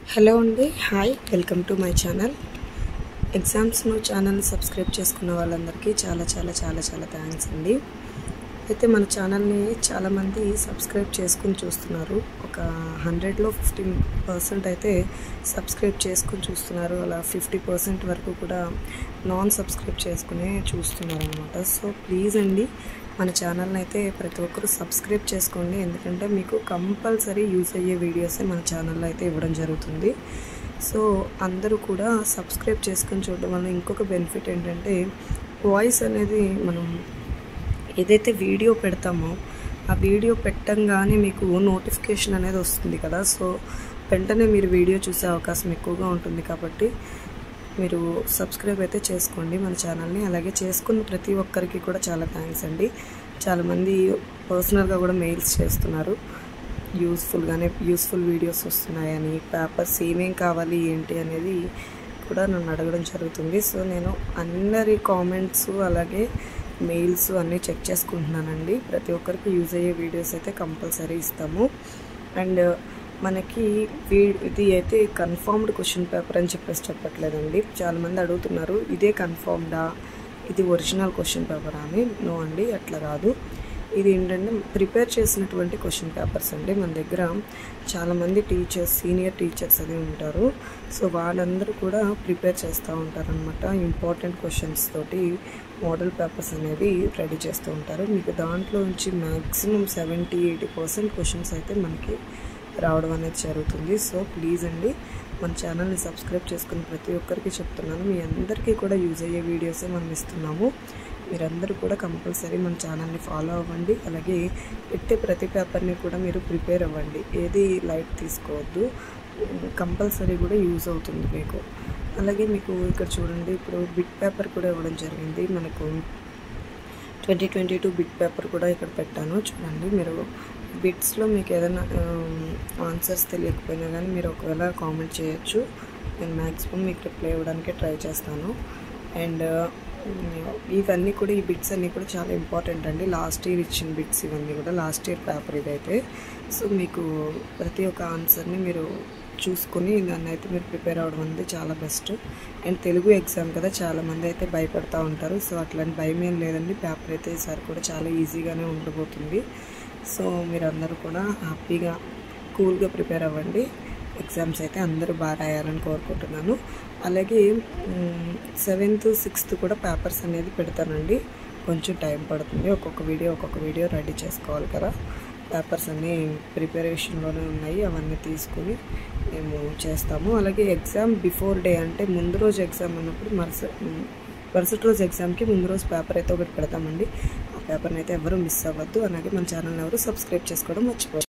hello అండి hi welcome to my channel ఎగ్జామ్స్ను channel subscribe చేసుకున్న వాళ్ళందరికీ చాలా చాలా చాలా చాలా థ్యాంక్స్ అండి అయితే మన ఛానల్ని చాలామంది సబ్స్క్రైబ్ చేసుకుని చూస్తున్నారు ఒక హండ్రెడ్లో ఫిఫ్టీ పర్సెంట్ అయితే సబ్స్క్రైబ్ చేసుకుని చూస్తున్నారు అలా ఫిఫ్టీ పర్సెంట్ వరకు కూడా నాన్ సబ్స్క్రైబ్ చేసుకునే చూస్తున్నారు అనమాట సో ప్లీజ్ అండి మన ఛానల్ని అయితే ప్రతి ఒక్కరు సబ్స్క్రైబ్ చేసుకోండి ఎందుకంటే మీకు కంపల్సరీ యూజ్ అయ్యే వీడియోసే మన ఛానల్లో అయితే ఇవ్వడం జరుగుతుంది సో అందరూ కూడా సబ్స్క్రైబ్ చేసుకొని చూడడం వల్ల ఇంకొక బెనిఫిట్ ఏంటంటే వాయిస్ అనేది మనం ఏదైతే వీడియో పెడతామో ఆ వీడియో పెట్టంగానే మీకు నోటిఫికేషన్ అనేది వస్తుంది కదా సో వెంటనే మీరు వీడియో చూసే అవకాశం ఎక్కువగా ఉంటుంది కాబట్టి మీరు సబ్స్క్రైబ్ అయితే చేసుకోండి మన ఛానల్ని అలాగే చేసుకున్న ప్రతి ఒక్కరికి కూడా చాలా థ్యాంక్స్ అండి చాలామంది పర్సనల్గా కూడా మెయిల్స్ చేస్తున్నారు యూస్ఫుల్గానే యూస్ఫుల్ వీడియోస్ వస్తున్నాయని పేపర్స్ ఏమేం కావాలి ఏంటి అనేది కూడా నన్ను అడగడం జరుగుతుంది సో నేను అందరి కామెంట్స్ అలాగే మెయిల్స్ అన్నీ చెక్ చేసుకుంటున్నానండి ప్రతి ఒక్కరికి యూజ్ అయ్యే వీడియోస్ అయితే కంపల్సరీ ఇస్తాము అండ్ మనకి ఇది అయితే కన్ఫర్మ్డ్ క్వశ్చన్ పేపర్ అని చెప్పేసి చెప్పట్లేదండి చాలామంది అడుగుతున్నారు ఇదే కన్ఫర్మ్డా ఇది ఒరిజినల్ క్వశ్చన్ పేపర్ అని నో అండి అట్లా కాదు ఇది ఏంటంటే ప్రిపేర్ చేసినటువంటి క్వశ్చన్ పేపర్స్ అండి మన దగ్గర చాలామంది టీచర్స్ సీనియర్ టీచర్స్ అది ఉంటారు సో వాళ్ళందరూ కూడా ప్రిపేర్ చేస్తూ ఉంటారనమాట ఇంపార్టెంట్ క్వశ్చన్స్ తోటి మోడల్ పేపర్స్ అనేవి రెడీ చేస్తూ ఉంటారు మీకు దాంట్లో నుంచి maximum seventy eighty percent questions అయితే మనకి రావడం అనేది జరుగుతుంది సో ప్లీజ్ అండి మన ఛానల్ని సబ్స్క్రైబ్ చేసుకుని ప్రతి ఒక్కరికి చెప్తున్నాను మీ అందరికీ కూడా యూజ్ అయ్యే వీడియోసే మనం ఇస్తున్నాము మీరందరూ కూడా కంపల్సరీ మన ఛానల్ని ఫాలో అవ్వండి అలాగే పెట్టే ప్రతి పేపర్ని కూడా మీరు ప్రిపేర్ అవ్వండి ఏది లైట్ తీసుకోవద్దు కంపల్సరీ కూడా యూజ్ అవుతుంది మీకు అలాగే మీకు ఇక్కడ చూడండి ఇప్పుడు బిట్ పేపర్ కూడా ఇవ్వడం జరిగింది మనకు twenty twenty two bit paper కూడా ఇక్కడ పెట్టాను చూడండి మీరు బిట్స్లో మీకు ఏదైనా ఆన్సర్స్ తెలియకపోయినా కానీ మీరు ఒకవేళ కామెంట్ చేయొచ్చు నేను మ్యాక్సిమం మీకు రిప్లై ఇవ్వడానికి ట్రై చేస్తాను అండ్ ఇవన్నీ కూడా ఈ బిట్స్ అన్నీ కూడా చాలా ఇంపార్టెంట్ అండి లాస్ట్ ఇయర్ ఇచ్చిన బిట్స్ ఇవన్నీ కూడా లాస్ట్ ఇయర్ పేపర్ ఇదైతే సో మీకు ప్రతి ఒక్క ఆన్సర్ని మీరు చూసుకొని దాన్ని అయితే మీరు ప్రిపేర్ అవ్వడం అనేది చాలా బెస్ట్ అండ్ తెలుగు ఎగ్జామ్ కదా చాలామంది అయితే భయపడతా ఉంటారు సో అట్లాంటి భయం ఏం లేదండి పేపర్ అయితే ఈసారి కూడా చాలా ఈజీగానే ఉండబోతుంది సో మీరందరూ కూడా హ్యాపీగా కూల్గా ప్రిపేర్ అవ్వండి ఎగ్జామ్స్ అయితే అందరూ బాగా రాయాలని కోరుకుంటున్నాను అలాగే సెవెంత్ సిక్స్త్ కూడా పేపర్స్ అనేది పెడతానండి కొంచెం టైం పడుతుంది ఒక్కొక్క వీడియో ఒక్కొక్క వీడియో రెడీ చేసుకోవాలి కదా పేపర్స్ అన్నీ ప్రిపరేషన్లోనే ఉన్నాయి అవన్నీ తీసుకుని మేము చేస్తాము అలాగే ఎగ్జామ్ బిఫోర్ డే అంటే ముందు రోజు ఎగ్జామ్ అన్నప్పుడు మరుస మరుసటి రోజు ఎగ్జామ్కి ముందు రోజు పేపర్ అయితే ఒకటి పెడతామండి ఆ పేపర్ని అయితే ఎవరు మిస్ అవ్వద్దు అలాగే మన ఛానల్ని ఎవరు సబ్స్క్రైబ్ చేసుకోవడం మర్చిపోవచ్చు